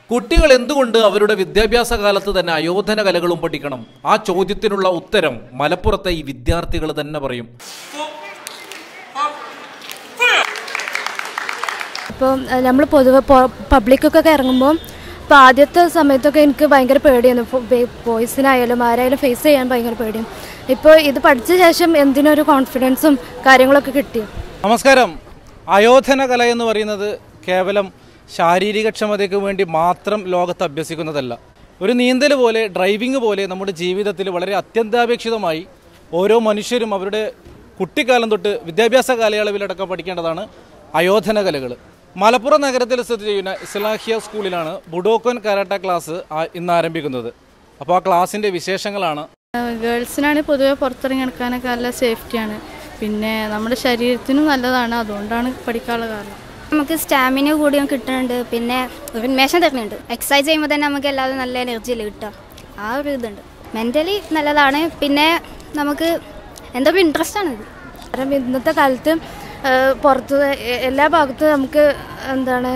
കുട്ടികൾ എന്തുകൊണ്ട് അവരുടെ വിദ്യാഭ്യാസ കാലത്ത് തന്നെ അയോധന കലകളും പഠിക്കണം ആ ചോദ്യത്തിനുള്ള ഉത്തരം മലപ്പുറത്തെ ഈ വിദ്യാർത്ഥികൾ തന്നെ പറയും ഇപ്പോൾ നമ്മൾ പൊതുവെ പബ്ലിക്കൊക്കെ ഇറങ്ങുമ്പോൾ ഇപ്പോൾ ആദ്യത്തെ സമയത്തൊക്കെ എനിക്ക് ഭയങ്കര പേടിയായിരുന്നു ബോയ്സിനായാലും ആരായാലും ഫേസ് ചെയ്യാൻ ഭയങ്കര പേടിയും ഇപ്പോൾ ഇത് പഠിച്ച ശേഷം എന്തിനൊരു കോൺഫിഡൻസും കാര്യങ്ങളൊക്കെ കിട്ടി നമസ്കാരം അയോധന കല എന്ന് പറയുന്നത് കേവലം ശാരീരിക ക്ഷമതയ്ക്ക് വേണ്ടി മാത്രം ലോകത്ത് അഭ്യസിക്കുന്നതല്ല ഒരു നീന്തൽ പോലെ ഡ്രൈവിംഗ് പോലെ നമ്മുടെ ജീവിതത്തിൽ വളരെ അത്യന്താപേക്ഷിതമായി ഓരോ മനുഷ്യരും അവരുടെ കുട്ടിക്കാലം തൊട്ട് വിദ്യാഭ്യാസ കാലയളവിലടക്കം പഠിക്കേണ്ടതാണ് അയോധന കലകൾ മലപ്പുറം നഗരത്തിൽ സ്ഥിതി ചെയ്യുന്ന ഇസ്ലാഹിയ സ്കൂളിലാണ് ബുഡോക്കോൻ കരാട്ട ക്ലാസ് ആ- ഇന്ന് ആരംഭിക്കുന്നത് അപ്പോൾ ആ ക്ലാസിൻ്റെ വിശേഷങ്ങളാണ് ഗേൾസിനാണ് പൊതുവെ പുറത്തിറങ്ങി നടക്കാനൊക്കെ നല്ല സേഫ്റ്റിയാണ് പിന്നെ നമ്മുടെ ശരീരത്തിനും നല്ലതാണ് അതുകൊണ്ടാണ് പഠിക്കാനുള്ള കാരണം നമുക്ക് സ്റ്റാമിന കൂടിയും കിട്ടുന്നുണ്ട് പിന്നെ ഒരു ഉന്മേഷം തരുന്നുണ്ട് എക്സസൈസ് ചെയ്യുമ്പോൾ തന്നെ നമുക്ക് എല്ലാവരും നല്ല എനർജിയിൽ കിട്ടുക ആ ഒരു ഇതുണ്ട് മെൻ്റലി നല്ലതാണ് പിന്നെ നമുക്ക് എന്തോ ഇൻട്രസ്റ്റ് ആണ് ഇത് കാരണം ഇന്നത്തെ കാലത്ത് ആ, പുറത്ത് എ- എല്ലാ ഭാഗത്തും നമുക്ക് എന്താണ്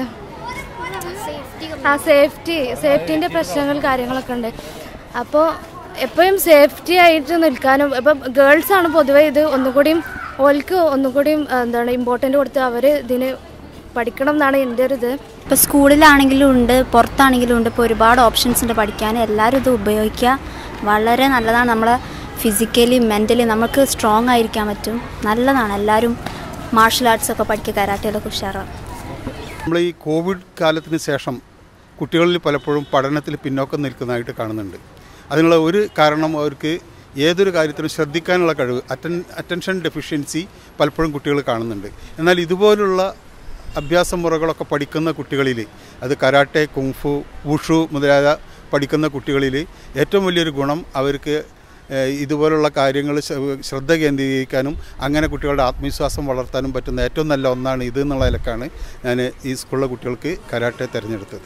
ആ സേഫ്റ്റി സേഫ്റ്റീൻ്റെ പ്രശ്നങ്ങൾ കാര്യങ്ങളൊക്കെ ഉണ്ട് അപ്പോൾ എപ്പോഴും സേഫ്റ്റി ആയിട്ട് നിൽക്കാനും ഇപ്പം ഗേൾസാണ് പൊതുവേ ഇത് ഒന്നുകൂടിയും ഓൽക്ക് ഒന്നുകൂടിയും ആ, എന്താണ് ഇമ്പോർട്ടൻ്റ് കൊടുത്ത് അവർ ഇതിന് പഠിക്കണം എന്നാണ് എൻ്റെ ഒരു ഇത് ഇപ്പോൾ സ്കൂളിലാണെങ്കിലും ഉണ്ട് പുറത്താണെങ്കിലും ഉണ്ട് ഇപ്പോൾ ഒരുപാട് ഓപ്ഷൻസ് ഉണ്ട് പഠിക്കാൻ എല്ലാവരും ഇത് ഉപയോഗിക്കുക വളരെ നല്ലതാണ് നമ്മളെ ഫിസിക്കലി മെൻ്റലി നമുക്ക് സ്ട്രോങ് ആയിരിക്കാൻ പറ്റും നല്ലതാണ് എല്ലാവരും മാർഷൽ ആർട്സ് ഒക്കെ പഠിക്കുക കരാട്ടയിലൊക്കെ ഉഷാറാണ് നമ്മൾ ഈ കോവിഡ് കാലത്തിന് ശേഷം കുട്ടികളിൽ പലപ്പോഴും പഠനത്തിൽ പിന്നോക്കം നിൽക്കുന്നതായിട്ട് കാണുന്നുണ്ട് അതിനുള്ള ഒരു കാരണം അവർക്ക് ഏതൊരു കാര്യത്തിനും ശ്രദ്ധിക്കാനുള്ള കഴിവ് അറ്റൻ അറ്റൻഷൻ ഡെഫിഷ്യൻസി പലപ്പോഴും കുട്ടികൾ കാണുന്നുണ്ട് എന്നാൽ ഇതുപോലുള്ള അഭ്യാസ മുറകളൊക്കെ പഠിക്കുന്ന കുട്ടികളിൽ അത് കരാട്ടെ കുങ്ഫു വുഷു മുതലായ പഠിക്കുന്ന കുട്ടികളിൽ ഏറ്റവും വലിയൊരു ഗുണം അവർക്ക് ഏഹ് ഇതുപോലുള്ള കാര്യങ്ങൾ ശ്രദ്ധ കേന്ദ്രീകരിക്കാനും അങ്ങനെ കുട്ടികളുടെ ആത്മവിശ്വാസം വളർത്താനും പറ്റുന്ന ഏറ്റവും നല്ല ഒന്നാണ് ഇത് എന്നുള്ള നിലക്കാണ് ഞാൻ ഈ സ്കൂളിലെ കുട്ടികൾക്ക് കരാട്ടെ തിരഞ്ഞെടുത്തത്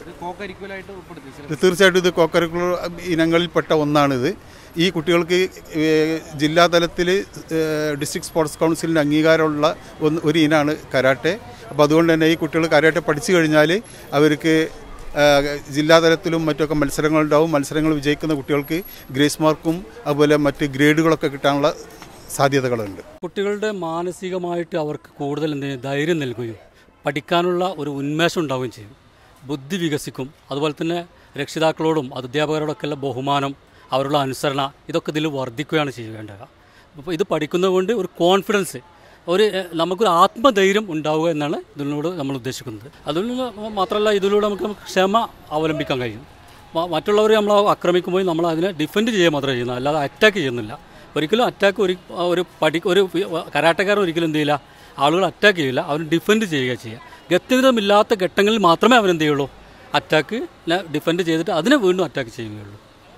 ഇത് തീർച്ചയായിട്ടും ഇത് കോക്കരിക്കുലർ ഇനങ്ങളിൽപ്പെട്ട ഒന്നാണിത് ഈ കുട്ടികൾക്ക് ഏഹ് ജില്ലാ തലത്തിൽ ഡിസ്ട്രിക്ട് സ്പോർട്സ് കൗൺസിലിൻ്റെ അംഗീകാരമുള്ള ഒന്ന് ഒരു ഇനമാണ് കരാട്ടെ അപ്പോൾ അതുകൊണ്ട് തന്നെ ഈ കുട്ടികൾ കരാട്ടെ പഠിച്ചു കഴിഞ്ഞാൽ അവർക്ക് ആഹ് ജില്ലാ തലത്തിലും മറ്റൊക്കെ മത്സരങ്ങളുണ്ടാവും മത്സരങ്ങൾ വിജയിക്കുന്ന കുട്ടികൾക്ക് ഗ്രേസ് മാർക്കും അതുപോലെ മറ്റ് ഗ്രേഡുകളൊക്കെ കിട്ടാനുള്ള സാധ്യതകളുണ്ട് കുട്ടികളുടെ മാനസികമായിട്ട് അവർക്ക് കൂടുതൽ എന്ത് ചെയ്യും? ധൈര്യം നൽകുകയും പഠിക്കാനുള്ള ഒരു ഉന്മേഷം ഉണ്ടാവുകയും ചെയ്യും ബുദ്ധി വികസിക്കും അതുപോലെ തന്നെ രക്ഷിതാക്കളോടും അധ്യാപകരോടൊക്കെ ഉള്ള ബഹുമാനം അവരുടെ അനുസരണ ഇതൊക്കെ ഇതിൽ വർദ്ധിക്കുകയാണ് ചെയ്യേണ്ടത് അപ്പോൾ ഇത് പഠിക്കുന്നത് കൊണ്ട് ഒരു കോൺഫിഡൻസ് ഒരു എഹ്, നമുക്കൊരു ആത്മധൈര്യം ഉണ്ടാവുക എന്നാണ് ഇതിനോട് നമ്മൾ ഉദ്ദേശിക്കുന്നത് അതിലൂടെ മാത്രമല്ല ഇതിലൂടെ നമുക്ക് ക്ഷമ അവലംബിക്കാൻ കഴിയും മ- മറ്റുള്ളവർ നമ്മൾ ആക്രമിക്കുമ്പോൾ നമ്മൾ അതിനെ ഡിഫെൻഡ് ചെയ്യുക മാത്രമേ ചെയ്യുന്നത് അല്ലാതെ അറ്റാക്ക് ചെയ്യുന്നില്ല ഒരിക്കലും അറ്റാക്ക് ഒരു ഒരു പഠി ഒരു കരാട്ടക്കാരൻ ഒരിക്കലും എന്ത് ചെയ്യില്ല ആളുകൾ അറ്റാക്ക് ചെയ്യില്ല അവർ ഡിഫെൻഡ് ചെയ്യുക ചെയ്യുക ഗത്യന്തരമില്ലാത്ത ഘട്ടങ്ങളിൽ മാത്രമേ അവരെന്ത് ചെയ്യുള്ളൂ അറ്റാക്ക് ഡിഫെൻഡ് ചെയ്തിട്ട് അതിനെ വീണ്ടും അറ്റാക്ക് ചെയ്യുകയുള്ളൂ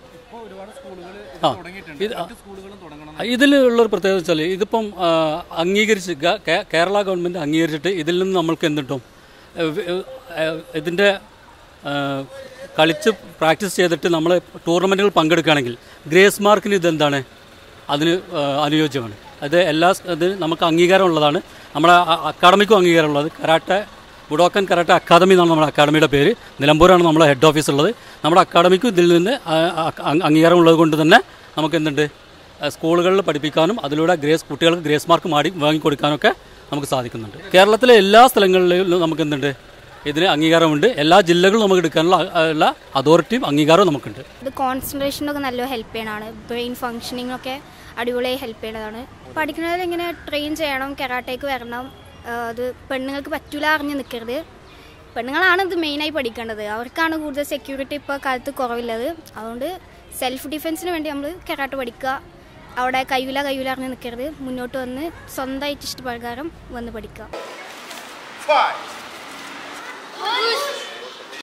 ആ ഇത് ഇതിലുള്ളൊരു പ്രത്യേകത വെച്ചാൽ ഇതിപ്പം ആ, അംഗീകരിച്ച് ഗ- കേ- കേരള ഗവൺമെൻറ് അംഗീകരിച്ചിട്ട് ഇതിൽ നിന്ന് നമ്മൾക്ക് എന്തിട്ടും ഇതിൻ്റെ കളിച്ച് പ്രാക്ടീസ് ചെയ്തിട്ട് നമ്മൾ ടൂർണമെൻറ്റുകൾ പങ്കെടുക്കുകയാണെങ്കിൽ ഗ്രേസ് മാർക്കിന് ഇതെന്താണ് അതിന് ആ, അനുയോജ്യമാണ് അത് എല്ലാ സ്- ഇത് നമുക്ക് അംഗീകാരമുള്ളതാണ് നമ്മുടെ അ- അക്കാഡമിക്കും അംഗീകാരമുള്ളത് കരാട്ടെ ബുഡോക്കൻ കരാട്ടെ അക്കാദമി എന്നാണ് നമ്മുടെ അക്കാഡമിയുടെ പേര് നിലമ്പൂരാണ് നമ്മുടെ ഹെഡ് ഓഫീസ് ഉള്ളത് നമ്മുടെ അക്കാഡമിക്കും ഇതിൽ നിന്ന് ആ, ആ, അ- അംഗീകാരമുള്ളത് കൊണ്ട് തന്നെ നമുക്ക് എന്തുണ്ട് ആ, സ്കൂളുകളിൽ പഠിപ്പിക്കാനും അതിലൂടെ ഗ്രേസ് കുട്ടികൾക്ക് ഗ്രേസ് മാർക്ക് മാടി വാങ്ങിക്കൊടുക്കാനൊക്കെ നമുക്ക് സാധിക്കുന്നുണ്ട് കേരളത്തിലെ എല്ലാ സ്ഥലങ്ങളിലും നമുക്ക് എന്തുണ്ട് ഇതിന് അംഗീകാരമുണ്ട് എല്ലാ ജില്ലകളും നമുക്ക് എടുക്കാനുള്ള ആ, ഉള്ള അതോറിറ്റിയും അംഗീകാരവും നമുക്കുണ്ട് ഇത് കോൺസെൻട്രേഷനൊക്കെ നല്ല ഹെൽപ്പ് ചെയ്യണതാണ് ബ്രെയിൻ ഫങ്ഷനിങ്ങൊക്കെ അടിപൊളിയായി ഹെൽപ്പ് ചെയ്യണതാണ് പഠിക്കുന്നതിൽ ഇങ്ങനെ ട്രെയിൻ ചെയ്യണം കെറാട്ടേക്ക് വരണം ആ, അത് പെണ്ണുങ്ങൾക്ക് പറ്റൂല അറിഞ്ഞ് നിൽക്കരുത് പെണ്ണുങ്ങളാണ് ഇത് മെയിനായി പഠിക്കേണ്ടത് അവർക്കാണ് കൂടുതൽ സെക്യൂരിറ്റി ഇപ്പോൾ കാലത്ത് കുറവില്ലത് അതുകൊണ്ട് സെൽഫ് ഡിഫെൻസിന് വേണ്ടി നമ്മൾ കെറാട്ട് പഠിക്കുക അവിടെ കയ്യൂല കയ്യൂല അറിഞ്ഞ് നിൽക്കരുത് മുന്നോട്ട് വന്ന് സ്വന്തമായിട്ട് ഇഷ്ടപ്രകാരം വന്ന് പഠിക്കുക Five.